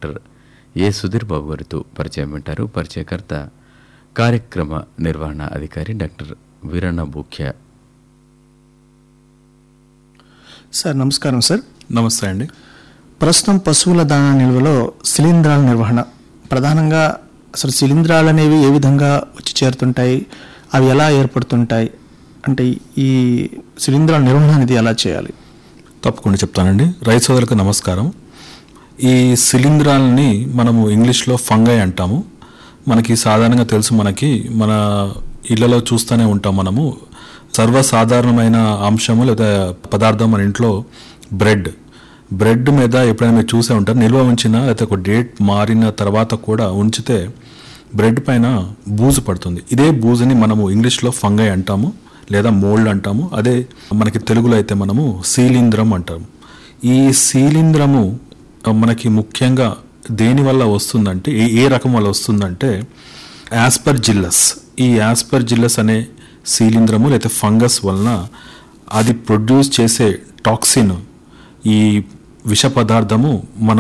doctor ఏ సుధీర్ బాబు గారితో పరిచయం వింటారు పరిచయకర్త కార్యక్రమ నిర్వహణ అధికారి డాక్టర్ వీరన్న బూఖ్య సార్ నమస్కారం సార్ నమస్తే అండి ప్రస్తుతం పశువుల దాణా నిల్వలో శిలీంధ్రాల నిర్వహణ ప్రధానంగా అసలు శిలీంధ్రాలు అనేవి ఏ విధంగా వచ్చి చేరుతుంటాయి అవి ఎలా ఏర్పడుతుంటాయి అంటే ఈ శిలీంధ్రాల నిర్వహణ అనేది ఎలా చేయాలి తప్పకుండా చెప్తానండి రైతు సోదరులకు నమస్కారం ఈ శిలీంధ్రాలని మనము ఇంగ్లీష్లో ఫంగై అంటాము మనకి సాధారణంగా తెలుసు మనకి మన ఇళ్లలో చూస్తూనే ఉంటాం మనము సర్వసాధారణమైన అంశము లేదా పదార్థం మన ఇంట్లో బ్రెడ్ బ్రెడ్ మీద ఎప్పుడైనా మీరు చూసే ఉంటారు నిల్వ ఉంచిన లేకపోతే ఒక డేట్ మారిన తర్వాత కూడా ఉంచితే బ్రెడ్ పైన బూజు పడుతుంది ఇదే బూజుని మనము ఇంగ్లీష్లో ఫంగై అంటాము లేదా మోల్డ్ అంటాము అదే మనకి తెలుగులో అయితే మనము శీలింద్రం అంటాము ఈ శీలింద్రము మనకి ముఖ్యంగా దేని వల్ల వస్తుందంటే ఏ ఏ రకం వల్ల వస్తుందంటే యాస్పర్ జిల్లస్ ఈ యాస్పర్ జిల్లస్ అనే శీలింద్రము లేకపోతే ఫంగస్ వలన అది ప్రొడ్యూస్ చేసే టాక్సిన్ ఈ విష పదార్థము మన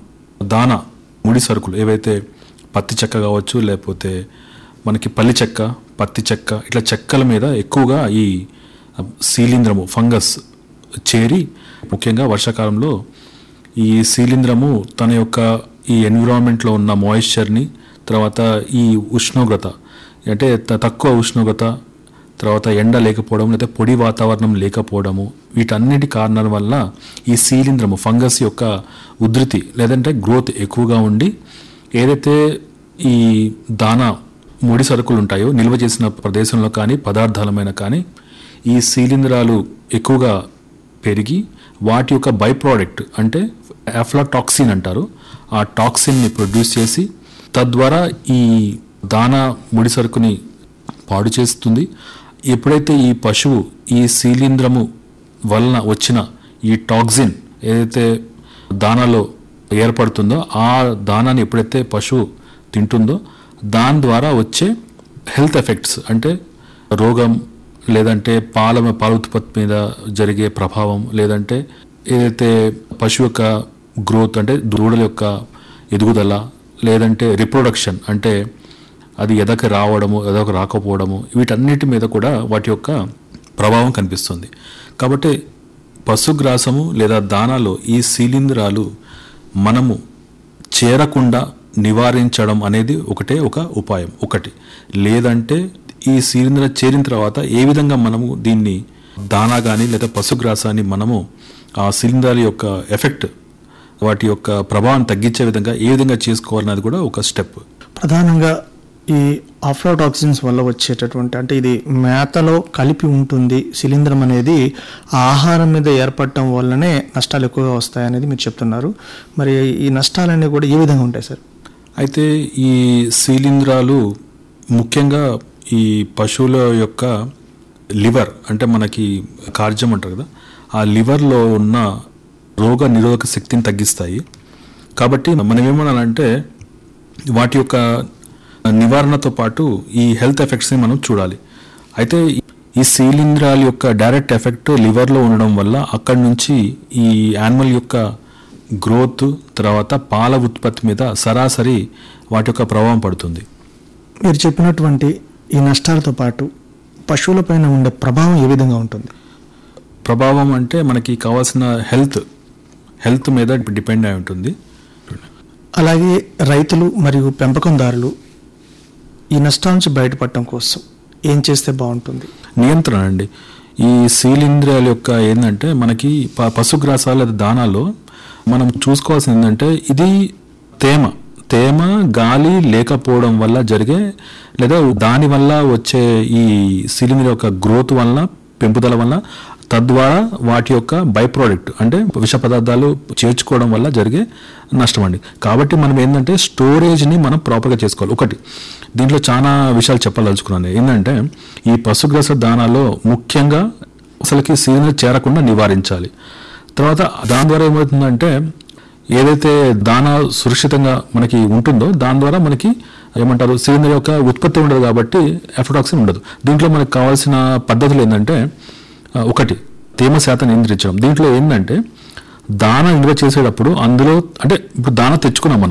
దాన ముడి సరుకులు ఏవైతే పత్తి చెక్క కావచ్చు లేకపోతే మనకి పల్లి చెక్క పత్తి చెక్క ఇట్లా చెక్కల మీద ఎక్కువగా ఈ శీలింద్రము ఫంగస్ చేరి ముఖ్యంగా వర్షాకాలంలో ఈ శీలింద్రము తన యొక్క ఈ ఎన్విరాన్మెంట్లో ఉన్న మాయిశ్చర్ని తర్వాత ఈ ఉష్ణోగ్రత అంటే త- తక్కువ ఉష్ణోగ్రత తర్వాత ఎండ లేకపోవడం లేదా పొడి వాతావరణం లేకపోవడము వీటన్నిటి కారణాల వల్ల ఈ శీలింద్రము ఫంగస్ యొక్క ఉధృతి లేదంటే గ్రోత్ ఎక్కువగా ఉండి ఏదైతే ఈ దానా ముడి సరుకులు ఉంటాయో నిల్వ చేసిన ప్రదేశంలో కానీ పదార్థాలమైన కానీ ఈ శీలింధ్రాలు ఎక్కువగా పెరిగి వాటి యొక్క బై ప్రోడక్ట్ అంటే అఫ్లాటాక్సిన్ అంటారు ఆ టాక్సిన్ని ప్రొడ్యూస్ చేసి తద్వారా ఈ దానా ముడి సరుకుని పాడు చేస్తుంది ఎప్పుడైతే ఈ పశువు ఈ శీలింద్రము వలన వచ్చిన ఈ టాక్సిన్ ఏదైతే దానాలో ఏర్పడుతుందో ఆ దానాన్ని ఎప్పుడైతే పశువు తింటుందో దాని ద్వారా వచ్చే హెల్త్ ఎఫెక్ట్స్ అంటే రోగం లేదంటే పాల పాల ఉత్పత్తి మీద జరిగే ప్రభావం లేదంటే ఏదైతే పశువు యొక్క గ్రోత్ అంటే దూడల యొక్క ఎదుగుదల లేదంటే రిప్రొడక్షన్ అంటే అది ఎదకి రావడము ఎదకు రాకపోవడము వీటన్నిటి మీద కూడా వాటి యొక్క ప్రభావం కనిపిస్తుంది కాబట్టి పశుగ్రాసము లేదా దానాలో ఈ శీలింధ్రాలు మనము చేరకుండా నివారించడం అనేది ఒకటే ఒక ఉపాయం ఒకటి లేదంటే ఈ శీలింద్ర చేరిన తర్వాత ఏ విధంగా మనము దీన్ని దానా కానీ లేదా పశుగ్రాసాన్ని మనము ఆ శిలీంధ్రాల యొక్క ఎఫెక్ట్ వాటి యొక్క ప్రభావం తగ్గించే విధంగా ఏ విధంగా చేసుకోవాలన్నది కూడా ఒక స్టెప్ ప్రధానంగా ఈ ఆఫ్లోటాక్సిన్స్ వల్ల వచ్చేటటువంటి అంటే ఇది మేతలో కలిపి ఉంటుంది శిలీంధ్రం అనేది ఆ ఆహారం మీద ఏర్పడటం వల్లనే నష్టాలు ఎక్కువగా వస్తాయనేది మీరు చెప్తున్నారు మరి ఈ నష్టాలన్నీ కూడా ఏ విధంగా ఉంటాయి సార్ అయితే ఈ శీలింధ్రాలు ముఖ్యంగా ఈ పశువుల యొక్క లివర్ అంటే మనకి కార్జం అంటారు కదా ఆ లివర్లో ఉన్న రోగ నిరోధక శక్తిని తగ్గిస్తాయి కాబట్టి మనం ఏమనాలంటే వాటి యొక్క నివారణతో పాటు ఈ హెల్త్ ఎఫెక్ట్స్ని మనం చూడాలి అయితే ఈ శీలింధ్రాల యొక్క డైరెక్ట్ ఎఫెక్ట్ లివర్లో ఉండడం వల్ల అక్కడి నుంచి ఈ యానిమల్ యొక్క గ్రోత్ తర్వాత పాల ఉత్పత్తి మీద సరాసరి వాటి యొక్క ప్రభావం పడుతుంది మీరు చెప్పినటువంటి ఈ నష్టాలతో పాటు పశువులపైన ఉండే ప్రభావం ఏ విధంగా ఉంటుంది ప్రభావం అంటే మనకి కావాల్సిన హెల్త్ హెల్త్ మీద డిపెండ్ అయి ఉంటుంది అలాగే రైతులు మరియు పెంపకందారులు ఈ నష్టాల నుంచి బయటపడటం కోసం ఏం చేస్తే బాగుంటుంది నియంత్రణ అండి ఈ శీలింద్రియాల యొక్క ఏంటంటే మనకి ప- పశుగ్రాసాలు లేదా దానాల్లో మనం చూసుకోవాల్సింది ఏంటంటే ఇది తేమ తేమ గాలి లేకపోవడం వల్ల జరిగే లేదా దాని వల్ల వచ్చే ఈ శిలీంధ్ర యొక్క గ్రోత్ వలన పెంపుదల వల్ల తద్వారా వాటి యొక్క బై ప్రోడక్ట్ అంటే విష పదార్థాలు చేర్చుకోవడం వల్ల జరిగే నష్టం అండి కాబట్టి మనం ఏంటంటే స్టోరేజ్ని మనం ప్రాపర్గా చేసుకోవాలి ఒకటి దీంట్లో చాలా విషయాలు చెప్పదలుచుకున్నాను ఏంటంటే ఈ పశుగ్రస దానాలో ముఖ్యంగా అసలుకి సీజన్ చేరకుండా నివారించాలి తర్వాత దాని ద్వారా ఏమవుతుందంటే ఏదైతే దానా సురక్షితంగా మనకి ఉంటుందో దాని ద్వారా మనకి ఏమంటారు సిలిండర్ యొక్క ఉత్పత్తి ఉండదు కాబట్టి ఎఫ్రోటాక్సిన్ ఉండదు దీంట్లో మనకు కావాల్సిన పద్ధతులు ఏంటంటే ఆ, ఒకటి తేమ శాతం నియంత్రించడం దీంట్లో ఏంటంటే దాన నిల్వ చేసేటప్పుడు అందులో అంటే ఇప్పుడు దాన తెచ్చుకున్నాం మనం